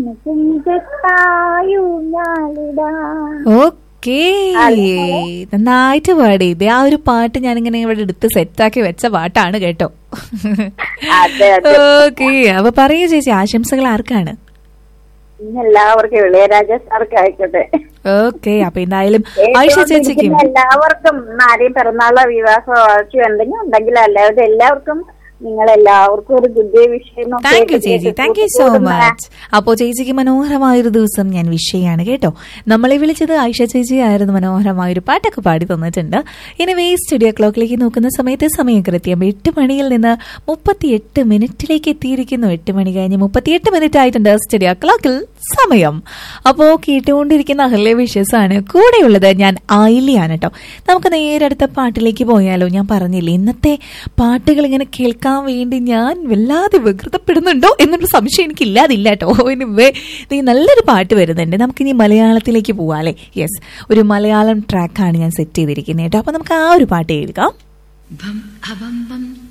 കുഞ്ചത്തായുഞ്ഞാലിടാം okay നന്നായിട്ട് പാടി ഇത് ആ ഒരു പാട്ട് ഞാനിങ്ങനെ ഇവിടെ എടുത്ത് സെറ്റാക്കി വെച്ച പാട്ടാണ് കേട്ടോ അതെ അതെ ഓക്കേ അപ്പൊ പറയൂ ചേച്ചി ആശംസകൾ ആർക്കാണ് ഇന്ന് എല്ലാവർക്കും ഇളയരാജ സാർക്ക് ആയിക്കോട്ടെ ഓക്കെ അപ്പൊ എന്തായാലും ആയിഷ ചേച്ചിക്കും കേട്ടുകൊണ്ടിരിക്കുന്ന എല്ലാവർക്കും ആരെയും പിറന്നാളോ വിവാഹമോ ആവശ്യം എന്തെങ്കിലും ഉണ്ടെങ്കിൽ അല്ലാതെ എല്ലാവർക്കും നിങ്ങൾ എല്ലാവർക്കും ഒരു ഗുഡ് ഡേ വിഷയം താങ്ക് യു ചേച്ചി താങ്ക് യു സോ മച്ച് അപ്പോ ചേച്ചിക്ക് മനോഹരമായൊരു ദിവസം ഞാൻ വിഷ് ചെയ്യാണ് കേട്ടോ നമ്മളെ വിളിച്ചത് ആയിഷ ചേച്ചി ആയിരുന്നു മനോഹരമായൊരു പാട്ടൊക്കെ പാടി തന്നിട്ടുണ്ട് ഇനി വേ സ്റ്റുഡിയോ ക്ലോക്കിലേക്ക് നോക്കുന്ന സമയത്ത് സമയം കൃത്യം എട്ട് മണിയിൽ നിന്ന് മുപ്പത്തിയെട്ട് മിനിറ്റിലേക്ക് എത്തിയിരിക്കുന്നു എട്ട് മണി കഴിഞ്ഞ് മുപ്പത്തിയെട്ട് മിനിറ്റ് ആയിട്ടുണ്ട് സ്റ്റുഡിയോ ക്ലോക്കിൽ സമയം അപ്പോ കേട്ടുകൊണ്ടിരിക്കുന്ന അഹല്യ വിഷസ് ആണ് കൂടെയുള്ളത് ഞാൻ ആയില്യാണ് കേട്ടോ നമുക്ക് നേരെ അടുത്ത പാട്ടിലേക്ക് പോയാലോ ഞാൻ പറഞ്ഞില്ലേ ഇന്നത്തെ പാട്ടുകൾ ഇങ്ങനെ കേൾക്കാൻ വേണ്ടി ഞാൻ വല്ലാതെ വികൃതപ്പെടുന്നുണ്ടോ എന്നൊരു സംശയം എനിക്ക് ഇല്ലാതില്ല കേട്ടോ ഇനി വേ- ദേ നല്ലൊരു പാട്ട് വരുന്നുണ്ട് നമുക്കിനി മലയാളത്തിലേക്ക് പോവാല്ലേ യെസ് ഒരു മലയാളം ട്രാക്കാണ് ഞാൻ സെറ്റ് ചെയ്തിരിക്കുന്നത് കേട്ടോ അപ്പൊ നമുക്ക് ആ ഒരു പാട്ട് കേൾക്കാം ബം അബം ബം